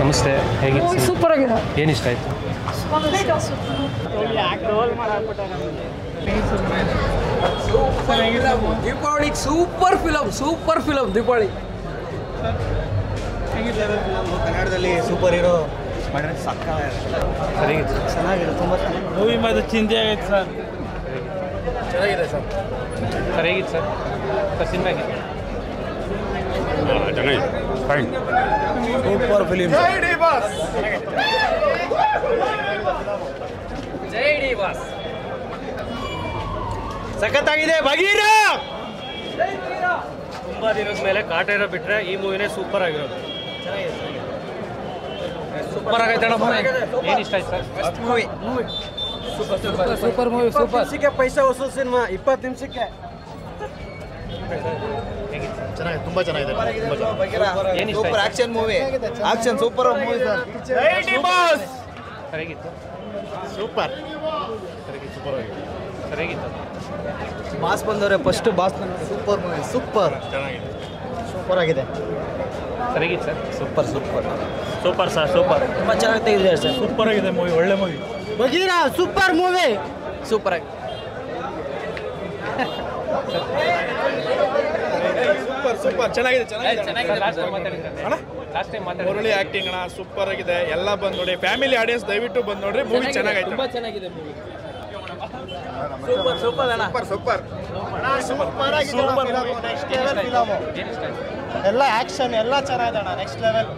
ನಮಸ್ತೆ ಹೇಗಿತ್ತು ಸೂಪರ್ ಆಗಿದೆ ಏನು ಇಷ್ಟ ಆಯಿತು Deepavali super film super film Deepavali ಕನ್ನಡದಲ್ಲಿ ಸೂಪರ್ ಹೀರೋ ಮಾಡಿದ್ರೆ ಸಕ್ಕ ಸರಿಗಿತ್ತು ಚೆನ್ನಾಗಿದೆ ತುಂಬ ಮೂವಿ ಮಾತ್ರ ಚಿಂತೆ ಆಗೈತೆ ಸರ್ ಚೆನ್ನಾಗಿದೆ ಸರ್ ಸರ್ ಹೇಗಿತ್ತು ಸರ್ ಸರ್ ಸಿನಿಮಾ ಹೇಗಿತ್ತು ಸೂಪರ್ ಫಿಲಿಮ್ ಜೈ ಡಿ ಬಾಸ್ ಸಖತ್ತಾಗಿದೆ ಬಗೀರ ತುಂಬ ದಿನದ ಮೇಲೆ ಕಾಟೇರ ಬಿಟ್ಟರೆ ಈ ಮೂವಿನೇ ಸೂಪರ್ ಆಗಿರೋದು ಸೂಪರ್ ಆಗೈತೆ ಏನು ಇಷ್ಟ ಆಯ್ತು sir movie super movie super ನಿಮಿಷಕ್ಕೆ ಪೈಸಾ ವಸೂಲ್ ಸಿನಿಮಾ ಇಪ್ಪತ್ತು ನಿಮಿಷಕ್ಕೆ ಚೆನ್ನಾಗಿದೆ ತುಂಬಾ ಚೆನ್ನಾಗಿದೆ ಏನು ಇಷ್ಟ ಸೂಪರ್ ಆಯ್ತು action movie action super movie sir sir ಹೇಗಿತ್ತು ಸೂಪರ್ ಸರ್ ಹೇಗಿತ್ತು ಬಾಸ್ ಬಂದವ್ರೆ first boss super movie super ಚೆನ್ನಾಗಿದೆ ಸೂಪರ್ ಆಗಿದೆ ಸರ್ ಹೇಗಿತ್ತು sir super super super sir super ತುಂಬ ಚೆನ್ನಾಗಿ ತೆಗೆದಿದ್ದಾರೆ ಸರ್ ಸೂಪರ್ ಆಗಿದೆ ಮೂವಿ ಒಳ್ಳೆ movie Bagheera super movie super ಆಗಿ ಸೂಪರ್ ಸೂಪರ್ ಚೆನ್ನಾಗಿದೆ ಚೆನ್ನಾಗಿದೆ ಲಾಸ್ಟ್ ಟೈಮ್ ಮಾತಾಡಿದ್ರೆ ಲಾಸ್ಟ್ ಟೈಮ್ ಮುರಳಿ ಮಾತಾಡಿ ಆಕ್ಟಿಂಗ್ ಅಣ್ಣ ಸೂಪರ್ ಆಗಿದೆ ಎಲ್ಲ ಬಂದ್ ನೋಡಿ ಫ್ಯಾಮಿಲಿ ಆಡಿಯನ್ಸ್ ದಯವಿಟ್ಟು ಬಂದ್ ನೋಡ್ರಿ ಮೂವಿ ಚೆನ್ನಾಗೈತೆ ತುಂಬಾ ಚೆನ್ನಾಗಿದೆ ಮೂವಿ ಸೂಪರ್ ಸೂಪರ್ ಅಣ್ಣ ಸೂಪರ್ ಸೂಪರ್ ಏನು ಇಷ್ಟ ಆಯ್ತು ಎಲ್ಲ ಆಕ್ಷನ್ ಎಲ್ಲ ಚೆನ್ನಾಗಿದೆ ಅಣ್ಣ ನೆಕ್ಸ್ಟ್ ಲೆವೆಲ್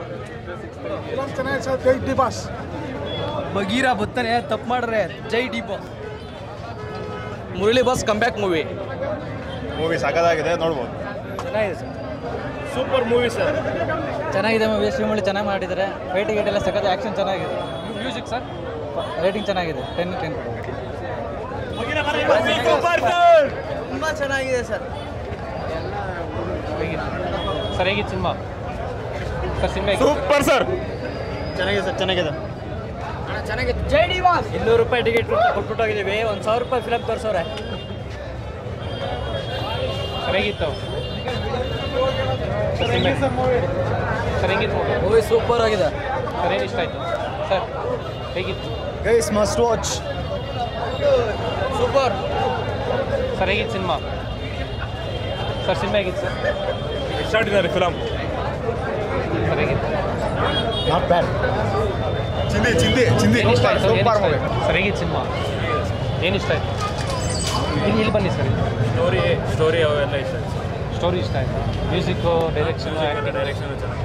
ಬಗೀರ ಬತ್ತಾನೆ ತಪ್ಪು ಮಾಡ್ರೆ ಜೈ D boss Murali boss come back movie movie ಸಖತ್ತಾಗಿದೆ ನೋಡ್ಬೋದು ಚೆನ್ನಾಗಿದೆ ಸರ್ ಸೂಪರ್ ಮೂವಿ ಸರ್ ಚೆನ್ನಾಗಿದೆ ಮೂವಿ ಶಿವಮೊಳ್ಳಿ ಚೆನ್ನಾಗಿ ಮಾಡಿದ್ದಾರೆ ಫೈಟ್ ಗೀಟ್ ಎಲ್ಲ ಸಖತ್ ಆ್ಯಕ್ಷನ್ ಚೆನ್ನಾಗಿದೆ ಮ್ಯೂಸಿಕ್ ಸರ್ ರೇಟಿಂಗ್ ಚೆನ್ನಾಗಿದೆ ಟೆನ್ ಟೆನ್ ತುಂಬ ಚೆನ್ನಾಗಿದೆ ಸರ್ ಹೇಗಿತ್ತು ಸರ್ ಹೇಗಿತ್ತು cinema sir cinema super sir ಚೆನ್ನಾಗಿದೆ ಸರ್ ಚೆನ್ನಾಗಿದೆ ಚೆನ್ನಾಗಿತ್ತು ಜೈ ಡಿ ಬಾಸ್ ಇನ್ನೂರು ರೂಪಾಯಿ ಟಿಕೆಟ್ ಕೊಟ್ಬಿಟ್ಟೋಗಿದ್ದೀವಿ ಒಂದು ಸಾವಿರ ರೂಪಾಯಿ ಫಿಲಮ್ ತೋರಿಸೋರೆ ಸರ್ ಹೇಗಿತ್ತು ಸರ್ ಸಿನಿಮಾ ಸರ್ ಹೆಂಗಿತ್ತು movie? ಮೂವಿ ಸೂಪರ್ ಆಗಿದೆ ಸರ್ ಏನು ಇಷ್ಟ ಆಯಿತು ಸರ್ ಹೇಗಿತ್ತು guys must watch super sir ಹೇಗಿತ್ತು ಸಿನಿಮಾ ಸರ್ ಸಿನಿಮಾ ಹೇಗಿತ್ತು ಸರ್ ಎಕ್ಸ್ಟ್ರಾಡಿನರಿ ಫಿಲಮ್ ಸರ್ ಹೇಗಿತ್ತು ನಾಟ್ ಬ್ಯಾಡ್ ಚಿಂದಿ ಚಿಂದಿ ಚಿಂದಿ ಏನು ಇಷ್ಟ ಆಯಿತು ಏನು ಸೂಪರ್ ಇಷ್ಟ ಮೂವಿ ಆಯ್ತು ಸರ್ ಹೇಗಿತ್ತು ಸಿನಿಮಾ ಏನು ಇಷ್ಟ ಆಯಿತು ಇಲ್ಲಿ ಇಲ್ಲಿ ಬನ್ನಿ ಸರ್ ಸ್ಟೋರಿ ಸ್ಟೋರಿ ಅವೆಲ್ಲ ಇಷ್ಟ ಸ್ಟೋರಿ ಇಷ್ಟ ಆಯಿತು ಮ್ಯೂಸಿಕ್ಕು ಡೈರೆಕ್ಷನು ಡೈರೆಕ್ಷನ್ ಚೆನ್ನಾಗಿ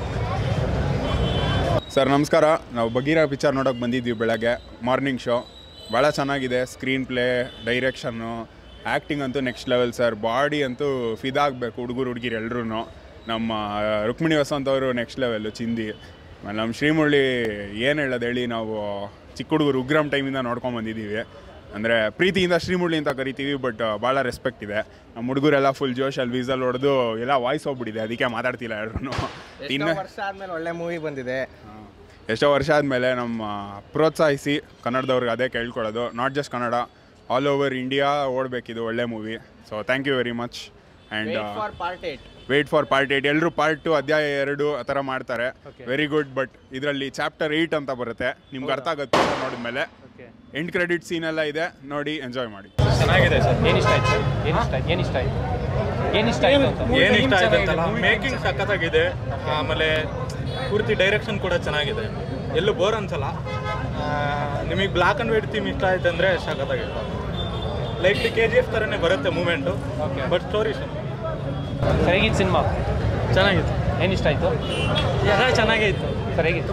ಸರ್ ನಮಸ್ಕಾರ ನಾವು ಬಗೀರಾ ಪಿಕ್ಚರ್ ನೋಡೋಕೆ ಬಂದಿದ್ವಿ ಬೆಳಗ್ಗೆ ಮಾರ್ನಿಂಗ್ ಶೋ ಭಾಳ ಚೆನ್ನಾಗಿದೆ ಸ್ಕ್ರೀನ್ ಪ್ಲೇ ಡೈರೆಕ್ಷನ್ನು ಆ್ಯಕ್ಟಿಂಗ್ ಅಂತೂ ನೆಕ್ಸ್ಟ್ ಲೆವೆಲ್ ಸರ್ ಬಾಡಿ ಅಂತೂ ಫಿದಾಗಬೇಕು ಹುಡುಗರು ಹುಡುಗಿರು ಎಲ್ಲರೂ ನಮ್ಮ ರುಕ್ಮಿಣಿ ವಸಂತ್ ಅವರು ನೆಕ್ಸ್ಟ್ ಲೆವೆಲ್ಲು ಚಿಂದಿ ಆಮೇಲೆ ನಮ್ಮ ಶ್ರೀಮುರಳಿ ಏನು ಹೇಳೋದು ಹೇಳಿ ನಾವು ಚಿಕ್ಕ ಹುಡುಗರು ಉಗ್ರಂ ಟೈಮಿಂದ ನೋಡ್ಕೊಂಡು ಬಂದಿದ್ದೀವಿ ಅಂದರೆ ಪ್ರೀತಿಯಿಂದ ಶ್ರೀಮುರಳಿ ಅಂತ ಕರಿತೀವಿ ಬಟ್ ಭಾಳ ರೆಸ್ಪೆಕ್ಟ್ ಇದೆ ನಮ್ಮ ಹುಡುಗರೆಲ್ಲ ಫುಲ್ ಜೋಶಲ್ಲಿ ವೀಸಲ್ ಹೊಡೆದು ಎಲ್ಲ ವಾಯ್ಸ್ ಹೋಗ್ಬಿಟ್ಟಿದೆ ಅದಕ್ಕೆ ಮಾತಾಡ್ತಿಲ್ಲ ಎಲ್ಲರೂ ಇನ್ನು ವರ್ಷ ಆದ್ಮೇಲೆ ಒಳ್ಳೆ ಮೂವಿ ಬಂದಿದೆ ಎಷ್ಟೋ ವರ್ಷ ಆದಮೇಲೆ ನಮ್ಮ ಪ್ರೋತ್ಸಾಹಿಸಿ ಕನ್ನಡದವ್ರಿಗೆ ಅದೇ ಕೇಳ್ಕೊಳ್ಳೋದು not just Kannada all over India ಓಡಬೇಕಿದು ಒಳ್ಳೆ movie so thank you very much and part eight wait for part eight ಎಲ್ಲರೂ ಪಾರ್ಟ್ ಟು ಅಧ್ಯಾಯ ಎರಡು ಆ ಥರ ಮಾಡ್ತಾರೆ ವೆರಿ ಗುಡ್ ಬಟ್ ಇದರಲ್ಲಿ ಚಾಪ್ಟರ್ ಏಯ್ಟ್ ಅಂತ ಬರುತ್ತೆ ನಿಮ್ಗೆ ಅರ್ಥ ಆಗುತ್ತೆ ನೋಡಿದ್ಮೇಲೆ ಎಂಡ್ ಕ್ರೆಡಿಟ್ ಸೀನ್ ಎಲ್ಲ ಇದೆ ನೋಡಿ ಎಂಜಾಯ್ ಮಾಡಿ ಚೆನ್ನಾಗಿದೆ ಸರ್ ಏನು ಇಷ್ಟ ಆಯ್ತು ಸರ್ ಏನು ಇಷ್ಟ ಆಯ್ತು ಏನು ಇಷ್ಟ ಆಯ್ತು ಏನು ಇಷ್ಟ ಆಯ್ತು ಅಂತ ಏನು ಇಷ್ಟ ಆಯ್ತಂತಲ್ಲ ಮೇಕಿಂಗ್ ಸಖತ್ತಾಗಿದೆ ಆಮೇಲೆ ಪೂರ್ತಿ ಡೈರೆಕ್ಷನ್ ಕೂಡ ಚೆನ್ನಾಗಿದೆ ಎಲ್ಲೂ ಬೋರ್ ಅನ್ಸಲ್ಲ ನಿಮಗೆ ಬ್ಲಾಕ್ ಆ್ಯಂಡ್ ವೈಟ್ ಥೀಮ್ ಇಷ್ಟ ಆಯ್ತು ಅಂದರೆ ಸಖತ್ತಾಗಿದೆ ಲೈಕ್ಲಿ ಕೆ ಜಿ ಎಫ್ ಥರನೇ ಬರುತ್ತೆ ಮೂಮೆಂಟು ಬಟ್ ಸ್ಟೋರಿ ಸರ್ ಹೇಗಿತ್ತು ಸಿನಿಮಾ ಚೆನ್ನಾಗಿತ್ತು ಏನು ಇಷ್ಟ ಆಯಿತು ಎಲ್ಲ ಚೆನ್ನಾಗೇ ಇತ್ತು ಸರ್ ಹೇಗಿತ್ತು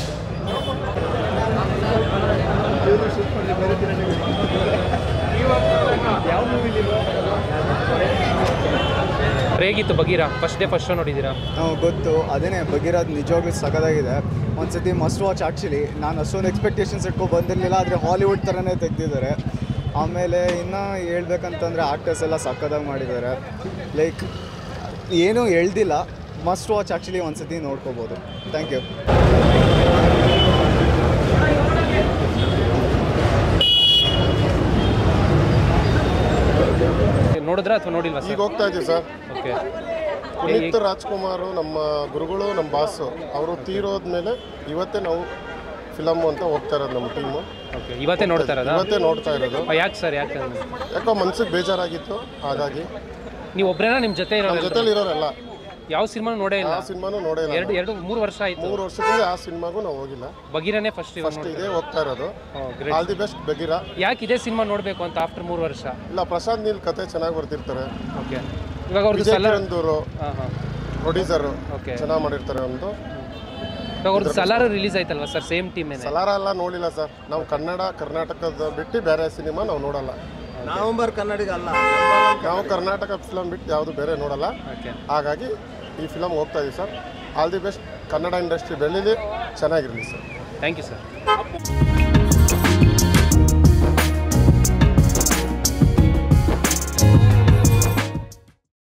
ಹೇಗಿತ್ತು Bagheera first day first show ನೋಡಿದ್ದೀರಾ ನಾವು ಗೊತ್ತು ಅದೇನೇ ಬಗಿರೋದು ನಿಜವಾಗ್ಲೂ ಸಖತ್ತಾಗಿದೆ ಒಂದ್ಸತಿ ಮಸ್ಟ್ ವಾಚ್ ಆ್ಯಕ್ಚುಲಿ ನಾನು ಅಷ್ಟೊಂದು ಎಕ್ಸ್ಪೆಕ್ಟೇಷನ್ಸ್ ಇಟ್ಕೊ ಬಂದಿರಲಿಲ್ಲ ಆದರೆ ಹಾಲಿವುಡ್ ಥರನೇ ತೆಗೆದಿದ್ದಾರೆ ಆಮೇಲೆ ಇನ್ನು ಹೇಳ್ಬೇಕಂತಂದರೆ ಆ್ಯಕ್ಟರ್ಸ್ ಎಲ್ಲ ಸಖತ್ತಾಗಿ ಮಾಡಿದ್ದಾರೆ ಲೈಕ್ ಏನೂ ಎಳ್ದಿಲ್ಲ ಮಸ್ಟ್ ವಾಚ್ ಆ್ಯಕ್ಚುಲಿ ಒಂದ್ಸತಿ ನೋಡ್ಕೋಬೋದು ಥ್ಯಾಂಕ್ ಯು ನೋಡಿದ್ರಾ ಅಥವಾ ನೋಡಿಲ್ವಾ ಈಗ ಸರ್ ಹೋಗ್ತಾ ಇದ್ದೀವಿ ಸರ್ ಓಕೆ ಪುನೀತ್ ರಾಜ್ಕುಮಾರ್ ನಮ್ಮ ಗುರುಗಳು ನಮ್ಮ ಬಾಸು ಅವರು ತೀರೋದ್ಮೇಲೆ ಇವತ್ತೇ ನಾವು ಫಿಲಮ್ ಅಂತ ಹೋಗ್ತಾ ಇರೋದು ನಮ್ಮ ಟೀಮು ಓಕೆ ಇವತ್ತೇ ನೋಡ್ತಾ ಇರೋದಾ ಇವತ್ತೇ ನೋಡ್ತಾ ಇರೋದು ಯಾಕೆ ಸರ್ ಯಾಕೆ ಅಂದ್ರೆ? ಯಾಕೋ ಮನ್ಸಿಗೆ ಬೇಜಾರಾಗಿತ್ತು ಹಾಗಾಗಿ ನೀವು ಒಬ್ರೇನಾ ನಿಮ್ಮ ಜೊತೆ ನಮ್ಮ ಇರೋ ಜೊತೆಲಿ ಇರೋರೆಲ್ಲ ಯಾವ ಸಿನಿಮಾ ನೋಡೇ ಇಲ್ಲ ಆ ಸಿನಿಮಾನು ನೋಡೇ ಇಲ್ಲ ಎರಡು ಎರಡು ಮೂರು ವರ್ಷ ಆಯ್ತು ಮೂರು ವರ್ಷದಿಂದ ಆ ಸಿನಿಮಾಗೂ ನಾವು ಹೋಗಿಲ್ಲ ಬಗೀರನೇ ಫಸ್ಟ್ ಫಸ್ಟ್ ಇದೇ ಹೋಗ್ತಾ ಇರೋದು great all the best Bagheera ಯಾಕೆ ಇದೇ ಸಿನಿಮಾ ನೋಡಬೇಕು ಅಂತ ಆಫ್ಟರ್ ಮೂರು ವರ್ಷ ಇಲ್ಲ ಪ್ರಶಾಂತ್ ನೀಲ್ ಕತೆ ಚೆನ್ನಾಗಿ ಬರ್ತಿರ್ತಾರೆ ಓಕೆ ಇವಾಗ ಅವ್ರದ್ದು ವಿಜಯ್ ಸಲಾರ್ ಕಿರಂದೂರು ಹಾಂ ಹಾಂ ಪ್ರೊಡ್ಯೂಸರು ಓಕೆ ಚೆನ್ನಾಗಿ ಮಾಡಿರ್ತಾರೆ ಒಂದು ಇವಾಗ ಅವ್ರದ್ದು ಸಲಾರ್ ರಿಲೀಸ್ ಆಯ್ತಲ್ವಾ ಸರ್ ಸೇಮ್ ಟೀಮೇನೆ ಸಲಾರ ಎಲ್ಲ ನೋಡಿಲ್ಲ ಸರ್ ನಾವು ಕನ್ನಡ ಕರ್ನಾಟಕದ ಬಿಟ್ಟು ಬೇರೆ ಸಿನಿಮಾ ನಾವು ನೋಡಲ್ಲ ನವಂಬರ್ ಕನ್ನಡಿಗ ಅಲ್ಲ ನಾವು ಕರ್ನಾಟಕ ಫಿಲಮ್ ಬಿಟ್ಟು ಯಾವುದು ಬೇರೆ ನೋಡಲ್ಲ ಓಕೆ ಹಾಗಾಗಿ ಈ ಫಿಲಮ್ ಹೋಗ್ತಾ ಇದೀವಿ sir all the best Kannada industry ಬೆಳೀಲಿ ಚೆನ್ನಾಗಿರಲಿ ಸರ್ ಥ್ಯಾಂಕ್ ಯು ಸರ್